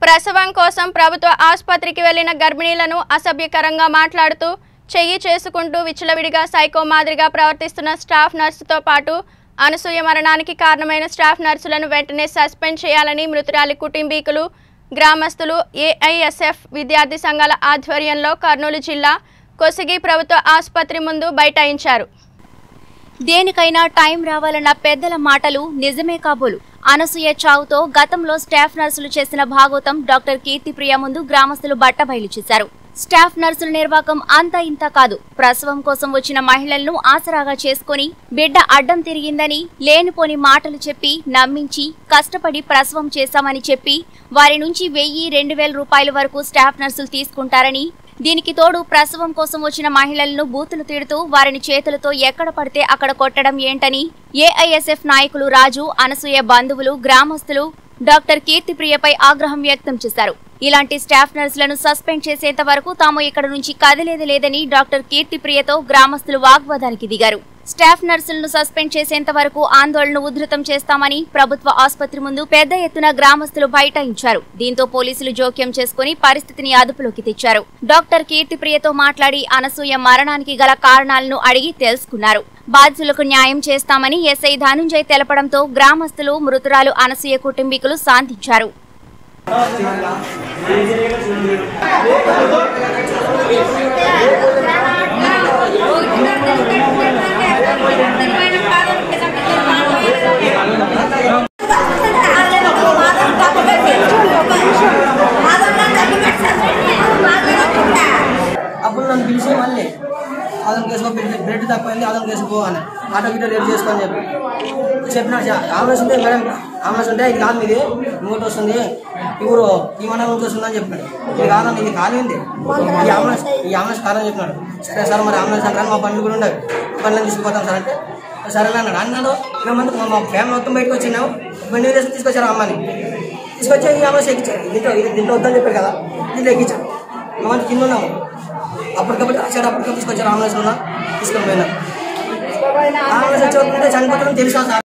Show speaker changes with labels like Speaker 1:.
Speaker 1: ప్రసవం కోసం ప్రభుత్వ ఆసుపత్రికి వెళ్లిన గర్భిణీలను అసభ్యకరంగా మాట్లాడుతూ చెయ్యి చేసుకుంటూ విచ్చలవిడిగా సైకో మాదిరిగా ప్రవర్తిస్తున్న స్టాఫ్ నర్సుతో పాటు అనసూయ మరణానికి కారణమైన స్టాఫ్ నర్సులను వెంటనే సస్పెండ్ చేయాలని మృతురాలి కుటుంబీకులు గ్రామస్తులు ఏఐఎస్ఎఫ్ విద్యార్థి సంఘాల ఆధ్వర్యంలో కర్నూలు జిల్లా కొసిగి ప్రభుత్వ ఆసుపత్రి ముందు బైఠాయించారు
Speaker 2: దేనికైనా టైం రావాలన్న పెద్దల మాటలు నిజమే కాబోలు అనసూయ చావుతో గతంలో స్టాఫ్ నర్సులు చేసిన భాగోతం డాక్టర్ కీర్తిప్రియ ముందు గ్రామస్తులు బట్టబయలు చేశారు స్టాఫ్ నర్సుల నిర్వాకం అంతా ఇంత కాదు ప్రసవం కోసం వచ్చిన మహిళలను ఆసరాగా చేసుకొని బిడ్డ అడ్డం తిరిగిందని లేనిపోని మాటలు చెప్పి నమ్మించి కష్టపడి ప్రసవం చేశామని చెప్పి వారి నుంచి వెయ్యి రెండు వేల రూపాయల వరకు స్టాఫ్ నర్సులు తీసుకుంటారని దీనికి తోడు ప్రసవం కోసం వచ్చిన మహిళలను బూతులు తిడుతూ వారిని చేతులతో ఎక్కడ పడితే అక్కడ కొట్టడం ఏంటని ఏఐఎస్ఎఫ్ నాయకులు రాజు అనసూయ బంధువులు గ్రామస్తులు డాక్టర్ కీర్తిప్రియపై ఆగ్రహం వ్యక్తం చేశారు ఇలాంటి స్టాఫ్ నర్సులను సస్పెండ్ చేసేంత వరకు తాము ఇక్కడ నుంచి కదిలేది లేదని డాక్టర్ కీర్తిప్రియతో గ్రామస్తులు వాగ్వాదానికి దిగారు స్టాఫ్ నర్సులను సస్పెండ్ చేసేంత వరకు ఆందోళన ఉధృతం చేస్తామని ప్రభుత్వ ఆసుపత్రి ముందు పెద్ద ఎత్తున గ్రామస్తులు బైఠాయించారు దీంతో పోలీసులు జోక్యం చేసుకుని పరిస్థితిని అదుపులోకి తెచ్చారు డాక్టర్ కీర్తిప్రియతో మాట్లాడి అనసూయ మరణానికి గల కారణాలను అడిగి తెలుసుకున్నారు బాధితులకు న్యాయం చేస్తామని ఎస్ఐ ధనుంజయ్ తెలపడంతో గ్రామస్తులు మృతురాలు అనసూయ కుటుంబీకులు శాంతించారు
Speaker 3: అప్పుడు నన్ను పిలిచి మళ్ళీ అదం కేసుకో బ్రెడ్ బ్రెడ్ తక్కువైంది అదం కేసుకో అని ఆటో గిటో రేపు చేసుకో అని చెప్పి చెప్పినాడు సార్ ఆంబులెన్స్ ఉంటే మేడం ఆంబులెన్స్ ఉంటే ఇది కాదు ఇది ఇంకోటి వస్తుంది ఇప్పుడు ఈ మండలం నుంచి వస్తుందని చెప్పాడు ఇది కాదండి ఇది ఖాళీ ఉంది ఈ ఆంబులెన్స్ ఈ ఆంబులెన్స్ కాదని చెప్పినాడు సరే సార్ మరి ఆంబులెన్స్ అంటారు మా బండ్లు కూడా ఉండవు బండ్లను తీసుకుపోతాం సార్ అంటే సరే అన్నాడు అన్నాడు ఇరవై మంది మా- మా ఫ్యామిలీ మొత్తం బయటకు వచ్చినాము బండి వేసి తీసుకొచ్చారు అమ్మని తీసుకొచ్చి ఈ ఆంబులెన్స్ ఎక్కించారు దీంట్లో ఇది దీంట్లో వద్దని చెప్పారు కదా దీంట్లో ఎక్కించారు మా మంది కింద ఉన్నాము అప్పటికప్పుడు వచ్చాడు అప్పటికప్పుడు తీసుకొచ్చారు ఆంబులెన్స్ ఉన్నా తీసుకొని పోయినా ఆంబులెన్స్ వచ్చి చనిపోతారని తెలుసా సార్